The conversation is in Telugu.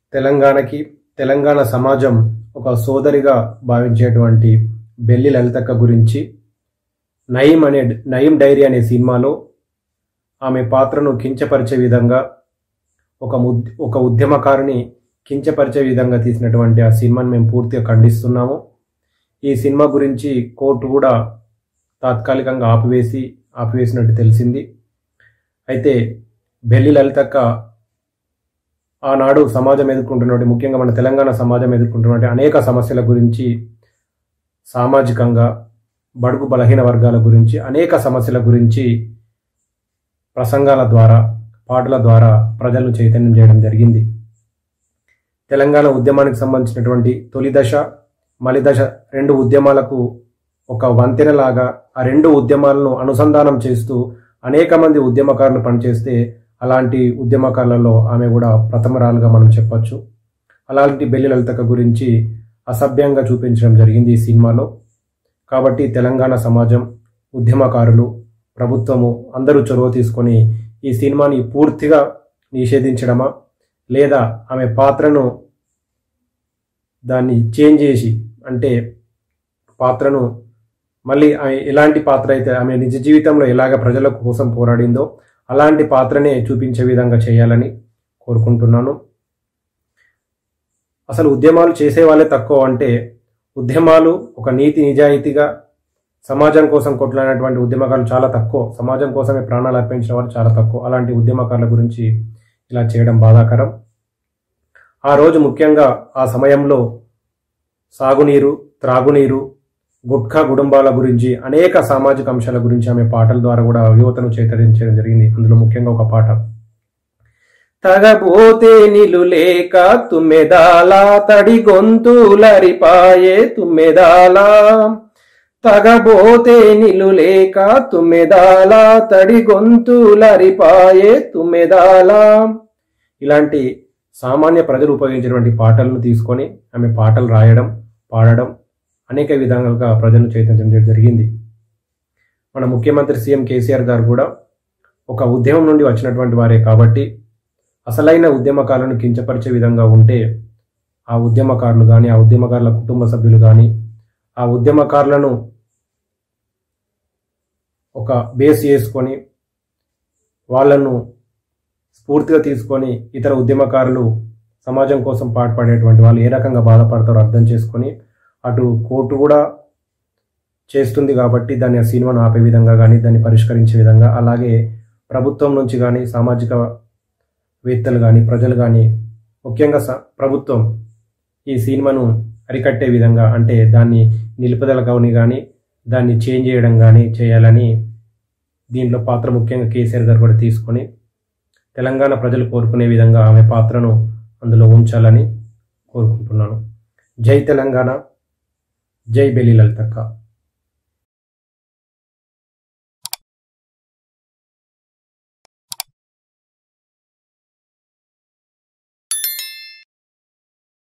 తెలంగాణకి తెలంగాణ సమాజం ఒక సోదరిగా భావించేటువంటి బెల్లి లలితక్క గురించి నయీం అనే నయీం డైరీ అనే సినిమాలో ఆమె పాత్రను కించపరిచే విధంగా ఒక ముద్ ఒక ఉద్యమకారుని కించపరిచే విధంగా తీసినటువంటి ఆ సినిమాని మేము పూర్తిగా ఖండిస్తున్నాము ఈ సినిమా గురించి కోర్టు కూడా తాత్కాలికంగా ఆపివేసి ఆపివేసినట్టు తెలిసింది అయితే బెల్లి లలితక్క ఆనాడు సమాజం ఎదుర్కొంటున్నటువంటి ముఖ్యంగా మన తెలంగాణ సమాజం ఎదుర్కొంటున్నటువంటి అనేక సమస్యల గురించి సామాజికంగా బడుగు బలహీన వర్గాల గురించి అనేక సమస్యల గురించి ప్రసంగాల ద్వారా పాటల ద్వారా ప్రజలను చైతన్యం చేయడం జరిగింది తెలంగాణ ఉద్యమానికి సంబంధించినటువంటి తొలి దశ మలి దశ రెండు ఉద్యమాలకు ఒక వంతెనలాగా ఆ రెండు ఉద్యమాలను అనుసంధానం చేస్తూ అనేక మంది ఉద్యమకారులు పనిచేస్తే అలాంటి ఉద్యమకారులలో ఆమె కూడా ప్రథమరాలుగా మనం చెప్పొచ్చు అలాంటి బెల్లి లలితక గురించి అసభ్యంగా చూపించడం జరిగింది ఈ సినిమాలో కాబట్టి తెలంగాణ సమాజం ఉద్యమకారులు ప్రభుత్వము అందరూ చొరవ తీసుకొని ఈ సినిమాని పూర్తిగా నిషేధించడమా లేదా ఆమె పాత్రను దాన్ని చేంజ్ చేసి అంటే పాత్రను మళ్ళీ ఆమె ఎలాంటి పాత్ర అయితే ఆమె నిజ జీవితంలో ఎలాగ ప్రజల కోసం పోరాడిందో అలాంటి పాత్రనే చూపించే విధంగా చేయాలని కోరుకుంటున్నాను అసలు ఉద్యమాలు చేసే వాళ్ళే తక్కువ అంటే ఉద్యమాలు ఒక నీతి నిజాయితీగా సమాజం కోసం కొట్లాడినటువంటి ఉద్యమకారులు చాలా తక్కువ సమాజం కోసమే ప్రాణాలు అర్పించిన వారు చాలా తక్కువ అలాంటి ఉద్యమకారుల గురించి ఇలా చేయడం బాధాకరం ఆ రోజు ముఖ్యంగా ఆ సమయంలో సాగునీరు త్రాగునీరు గుట్కా కుటుంబాల గురించి అనేక సామాజిక అంశాల గురించి ఆమె పాటల ద్వారా కూడా యువతను చైతన్యించడం జరిగింది అందులో ముఖ్యంగా ఒక పాట తగబోతే నిలు లేక తుమ్మెదాల తడి గొంతులరిపాయే తుమ్మెదాల తగబోతే నిలు లేక తుమ్మెదాల తడి గొంతులరిపాయే తుమ్మెదాల ఇలాంటి సామాన్య ప్రజలు ఉపయోగించినటువంటి పాటలను తీసుకొని ఆమె పాటలు రాయడం పాడడం అనేక విధాలుగా ప్రజలను చైతన్యం జరిగింది మన ముఖ్యమంత్రి సీఎం కేసీఆర్ గారు కూడా ఒక ఉద్యమం నుండి వచ్చినటువంటి వారే కాబట్టి అసలైన ఉద్యమకారులను కించపరిచే విధంగా ఉంటే ఆ ఉద్యమకారులు కానీ ఆ ఉద్యమకారుల కుటుంబ సభ్యులు కానీ ఆ ఉద్యమకారులను ఒక బేస్ చేసుకొని వాళ్ళను స్ఫూర్తిగా తీసుకొని ఇతర ఉద్యమకారులు సమాజం కోసం పాటుపడేటువంటి వాళ్ళు ఏ రకంగా బాధపడతారో అర్థం చేసుకొని అటు కోర్టు కూడా చేస్తుంది కాబట్టి దాన్ని ఆ సినిమాను ఆపే విధంగా కానీ దాన్ని పరిష్కరించే విధంగా అలాగే ప్రభుత్వం నుంచి కానీ సామాజిక వేత్తలు కానీ ప్రజలు కానీ ముఖ్యంగా స ప్రభుత్వం ఈ సినిమాను అరికట్టే విధంగా అంటే దాన్ని నిలుపుదల కవని కానీ దాన్ని చేంజ్ చేయడం కానీ చేయాలని దీంట్లో పాత్ర ముఖ్యంగా కేసీఆర్ గారు కూడా తీసుకొని తెలంగాణ ప్రజలు కోరుకునే విధంగా ఆమె పాత్రను అందులో ఉంచాలని కోరుకుంటున్నాను జై తెలంగాణ జై బెల్లి లలితక్క